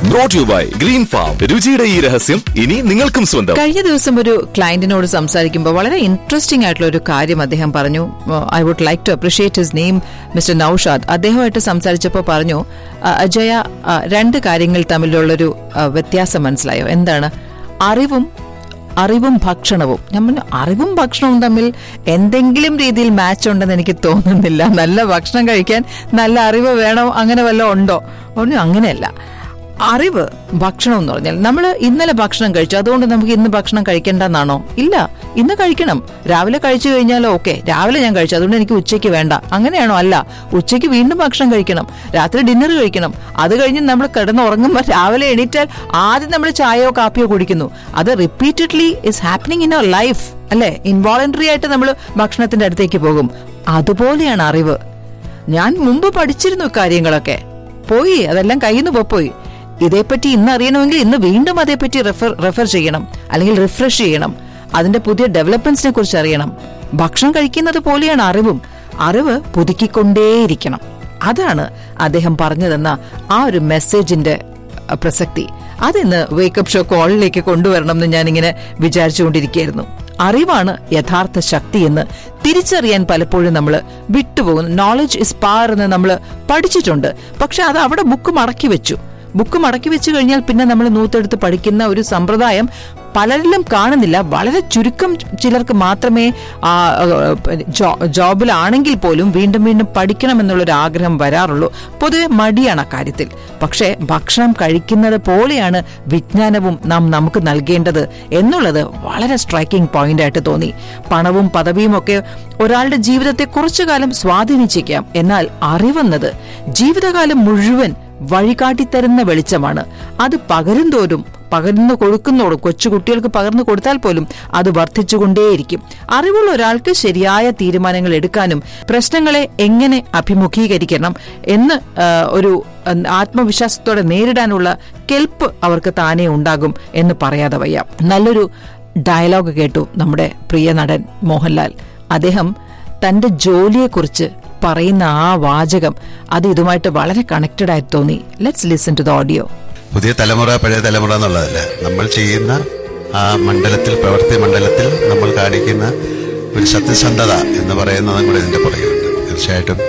Brought you by Green Farm രുചിയുടെ ഈ രഹസ്യം ഇനി നിങ്ങൾക്കും സ്വന്തം കഴിഞ്ഞ ദിവസം ഒരു ക്ലയന്റിനോട് സംസാരിക്കുമ്പോൾ വളരെ ഇൻട്രസ്റ്റിംഗ് ആയിട്ടുള്ള ഒരു കാര്യം അദ്ദേഹം പറഞ്ഞു I would like to appreciate his name mister Naushad അദ്ദേഹമായിട്ട് സംസാരിച്ചപ്പോൾ പറഞ്ഞു "ആ, അജയ ആ, രണ്ട് കാര്യങ്ങൾ തമ്മിലുള്ളൊരു ആ, വ്യത്യാസം മനസ്സിലായോ എന്താണ് അറിവും അറിവും ഭക്ഷണവും നമ്മൾ അറിവും ഭക്ഷണവും തമ്മിൽ എന്തെങ്കിലും രീതിയിൽ മാച്ച് ഉണ്ടെന്ന് എനിക്ക് തോന്നുന്നില്ല നല്ല ഭക്ഷണം കഴിക്കാൻ നല്ല അറിവ് വേണോ അങ്ങനെ വല്ലതും ഉണ്ടോ ഒന്നും അങ്ങനെയല്ല അറിവ് ഭക്ഷണം എന്ന് പറഞ്ഞാൽ നമ്മൾ ഇന്നലെ ഭക്ഷണം കഴിച്ചു അതുകൊണ്ട് നമുക്ക് ഇന്ന് ഭക്ഷണം കഴിക്കേണ്ടെന്നാണോ ഇല്ല ഇന്ന് കഴിക്കണം രാവിലെ കഴിച്ചു കഴിഞ്ഞാലോ ഓക്കെ രാവിലെ ഞാൻ കഴിച്ചു അതുകൊണ്ട് എനിക്ക് ഉച്ചയ്ക്ക് വേണ്ട അങ്ങനെയാണോ അല്ല ഉച്ചയ്ക്ക് വീണ്ടും ഭക്ഷണം കഴിക്കണം രാത്രി ഡിന്നർ കഴിക്കണം അത് കഴിഞ്ഞ് നമ്മൾ കിടന്ന് ഉറങ്ങുമ്പോൾ രാവിലെ എണീറ്റാൽ ആദ്യം നമ്മൾ ചായയോ കാപ്പിയോ കുടിക്കുന്നു അത് repeatedly is happening in our life അല്ലെ ഇൻവോളണ്ടറി ആയിട്ട് നമ്മൾ ഭക്ഷണത്തിന്റെ അടുത്തേക്ക് പോകും അതുപോലെയാണ് അറിവ് ഞാൻ മുമ്പ് പഠിച്ചിരുന്നു കാര്യങ്ങളൊക്കെ പോയി അതെല്ലാം കയ്യിൽ നിന്ന് പോയി ഇതേപ്പറ്റി ഇന്ന് അറിയണമെങ്കിൽ ഇന്ന് വീണ്ടും അതേപ്പറ്റി റെഫർ റെഫർ ചെയ്യണം അല്ലെങ്കിൽ റിഫ്രഷ് ചെയ്യണം അതിന്റെ പുതിയ ഡെവലപ്മെന്റ്സിനെ കുറിച്ച് അറിയണം ഭക്ഷണം കഴിക്കുന്നത് പോലെയാണ് അറിവും അറിവ് പുതുക്കിക്കൊണ്ടേയിരിക്കണം അതാണ് അദ്ദേഹം പറഞ്ഞതെന്ന ആ ഒരു മെസ്സേജിന്റെ അഹ്, പ്രസക്തി അതിന്ന് വേക്കപ്പ് ഷോ കോളിലേക്ക് കൊണ്ടുവരണം എന്ന് ഞാനിങ്ങനെ വിചാരിച്ചുകൊണ്ടിരിക്കുകയായിരുന്നു അറിവാണ് യഥാർത്ഥ ശക്തി എന്ന് തിരിച്ചറിയാൻ പലപ്പോഴും നമ്മൾ വിട്ടുപോകുന്നു നോളജ് ഇസ് പവർ എന്ന് നമ്മൾ പഠിച്ചിട്ടുണ്ട് പക്ഷെ അത് അവിടെ ബുക്ക് മടക്കി വെച്ചു ബുക്ക് മടക്കി വെച്ചു കഴിഞ്ഞാൽ പിന്നെ നമ്മൾ നൂത്തെടുത്ത് പഠിക്കുന്ന ഒരു സമ്പ്രദായം പലരിലും കാണുന്നില്ല വളരെ ചുരുക്കം ചിലർക്ക് മാത്രമേ ആ, ജോ- ജോബിലാണെങ്കിൽ പോലും വീണ്ടും വീണ്ടും പഠിക്കണം എന്നുള്ളൊരു ആഗ്രഹം വരാറുള്ളൂ പൊതുവെ മടിയാണ് അക്കാര്യത്തിൽ പക്ഷേ ഭക്ഷണം കഴിക്കുന്നത് പോലെയാണ് വിജ്ഞാനവും നാം നമുക്ക് നൽകേണ്ടത് എന്നുള്ളത് വളരെ സ്ട്രൈക്കിംഗ് പോയിന്റ് ആയിട്ട് തോന്നി പണവും പദവിയും ഒക്കെ ഒരാളുടെ ജീവിതത്തെ കുറച്ചു കാലം സ്വാധീനിച്ചേക്കാം എന്നാൽ അറിവെന്നത് ജീവിതകാലം മുഴുവൻ വഴികാട്ടിത്തരുന്ന വെളിച്ചമാണ് അത് പകരും തോറും പകർന്നു കൊടുക്കുന്നതോടും കൊച്ചുകുട്ടികൾക്ക് പകർന്നു കൊടുത്താൽ പോലും അത് വർദ്ധിച്ചുകൊണ്ടേയിരിക്കും അറിവുള്ള ഒരാൾക്ക് ശരിയായ തീരുമാനങ്ങൾ എടുക്കാനും പ്രശ്നങ്ങളെ എങ്ങനെ അഭിമുഖീകരിക്കണം എന്ന് ആ, ഒരു ആ, ആത്മവിശ്വാസത്തോടെ നേരിടാനുള്ള കെൽപ്പ് അവർക്ക് താനേ ഉണ്ടാകും എന്ന് പറയാതെ വയ്യ നല്ലൊരു ഡയലോഗ് കേട്ടു നമ്മുടെ പ്രിയ നടൻ മോഹൻലാൽ അദ്ദേഹം തന്റെ ജോലിയെക്കുറിച്ച് പറയുന്ന ആ വാചകം അത് ഇതുമായിട്ട് വളരെ കണക്റ്റഡ് ആയി തോന്നി let's listen to the audio പുതിയ തലമുറ പഴയ തലമുറ എന്നുള്ളതല്ല നമ്മൾ ചെയ്യുന്ന ആ മണ്ഡലത്തിൽ പ്രവൃത്തി മണ്ഡലത്തിൽ നമ്മൾ കാണിക്കുന്ന ഒരു സത്യസന്ധത എന്ന് പറയുന്നതും കൂടെ ഇതിന്റെ പുറകിലുണ്ട് തീർച്ചയായിട്ടും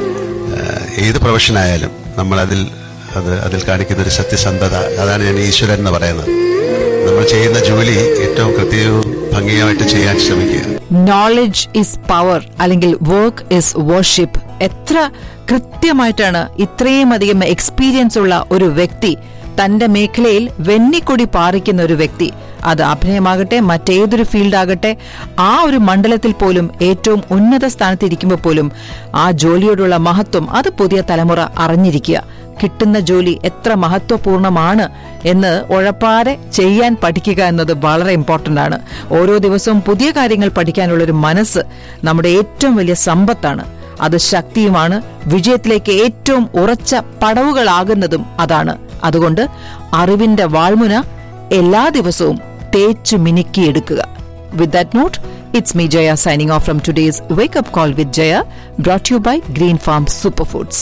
ആഹ്, ഏത് പ്രൊഫഷനായാലും നമ്മൾ അതിൽ അത് അതിൽ കാണിക്കുന്ന ഒരു സത്യസന്ധത അതാണ് ഞാൻ ഈശ്വരൻ എന്ന് പറയുന്നത് നമ്മൾ ചെയ്യുന്ന ജോലി ഏറ്റവും കൃത്യവും ഭംഗിയായിട്ട് ചെയ്യാൻ ശ്രമിക്കുക നോളജ് ഇസ് പവർ അല്ലെങ്കിൽ വർക്ക് ഇസ് വർഷിപ്പ് എത്ര കൃത്യമായിട്ടാണ് ഇത്രയും അധികം എക്സ്പീരിയൻസ് ഉള്ള ഒരു വ്യക്തി തന്റെ മേഖലയിൽ വെന്നിക്കൊടി പാറിക്കുന്ന ഒരു വ്യക്തി അത് അഭിനയമാകട്ടെ മറ്റേതൊരു ഫീൽഡ് ആകട്ടെ ആ ഒരു മണ്ഡലത്തിൽ പോലും ഏറ്റവും ഉന്നത സ്ഥാനത്ത് ഇരിക്കുമ്പോൾ പോലും ആ ജോലിയോടുള്ള മഹത്വം അത് പുതിയ തലമുറ അറിഞ്ഞിരിക്കുക കിട്ടുന്ന ജോലി എത്ര മഹത്വപൂർണമാണ് എന്ന് ഉഴപ്പാതെ ചെയ്യാൻ പഠിക്കുക എന്നത് വളരെ ഇമ്പോർട്ടന്റ് ആണ് ഓരോ ദിവസവും പുതിയ കാര്യങ്ങൾ പഠിക്കാനുള്ള ഒരു മനസ്സ് നമ്മുടെ ഏറ്റവും വലിയ സമ്പത്താണ് അത് ശക്തിയുമാണ് വിജയത്തിലേക്ക് ഏറ്റവും ഉറച്ച പടവുകളാകുന്നതും അതാണ് അതുകൊണ്ട് അറിവിന്റെ വാൾമുന എല്ലാ ദിവസവും തേച്ചു മിനുക്കിയെടുക്കുക with that note it's me Jaya signing off from today's wake up call with Jaya brought you by Green Farm super foods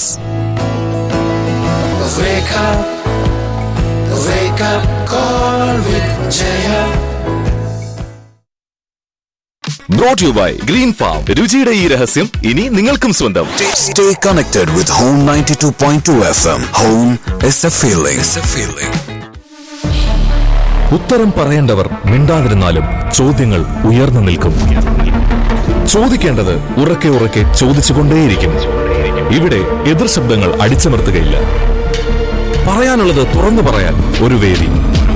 Wake up, wake up, call with Jaya. Brought you by Green Farm രുചിയുടെ ഈ രഹസ്യം ഇനി നിങ്ങൾക്കും സ്വന്തം Stay connected with Home 92.2 FM. Home is a feeling. Is a feeling. ഉത്തരം പറയേണ്ടവർ മിണ്ടാതിരുന്നാലും ചോദ്യങ്ങൾ ഉയർന്നു നിൽക്കും ചോദിക്കേണ്ടത് ഉറക്കെ ഉറക്കെ ചോദിച്ചുകൊണ്ടേയിരിക്കും ഇവിടെ എതിർ ശബ്ദങ്ങൾ അടിച്ചമർത്തുകയില്ല പറയാനുള്ളത് തുറന്നു പറയാൻ ഒരു വേദി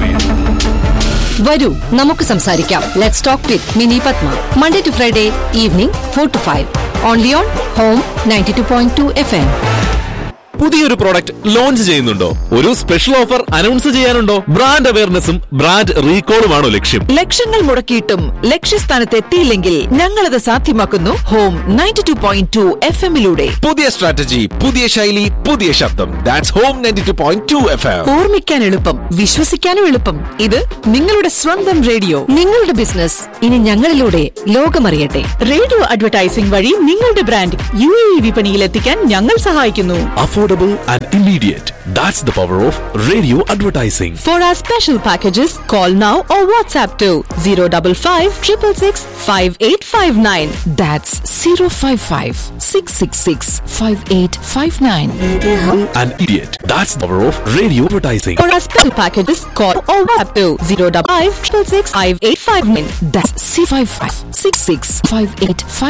വരൂ നമുക്ക് സംസാരിക്കാം let's talk with Mini Padma Monday to Friday evening four to five only on Home ninety two point two F M പുതിയൊരു പ്രോഡക്റ്റ് ലോഞ്ച് ചെയ്യുന്നുണ്ടോ ഒരു സ്പെഷ്യൽ ഓഫർ അനൗൺസ് ചെയ്യാനുണ്ടോ ബ്രാൻഡ് അവയർനെസ്സും ബ്രാൻഡ് റീകോളുമാണോ ലക്ഷ്യം ലക്ഷങ്ങൾ മുടക്കിയിട്ടും ലക്ഷ്യസ്ഥാനത്ത് എത്തിയില്ലെങ്കിൽ ഞങ്ങളത് സാധ്യമാക്കുന്നു Home ninety two point two F എമ്മിലൂടെ പുതിയ സ്ട്രാറ്റജി പുതിയ ശൈലി പുതിയ ശബ്ദം that's Home ninety two point two F M ഓർമ്മിക്കാൻ എളുപ്പം വിശ്വസിക്കാനും എളുപ്പം ഇത് നിങ്ങളുടെ സ്വന്തം റേഡിയോ നിങ്ങളുടെ ബിസിനസ് ഇനി ഞങ്ങളിലൂടെ ലോകമറിയട്ടെ റേഡിയോ അഡ്വർടൈസിംഗ് വഴി നിങ്ങളുടെ ബ്രാൻഡ് യു എ വിപണിയിൽ എത്തിക്കാൻ ഞങ്ങൾ സഹായിക്കുന്നു affordable affordable and immediate. That's the power of radio advertising. For our special packages, call now or WhatsApp to 055 666 5859. That's 055 666 5859. And idiot. That's the power of radio advertising. For our special packages, call or WhatsApp to 055 666 5859. That's 055 66 5859.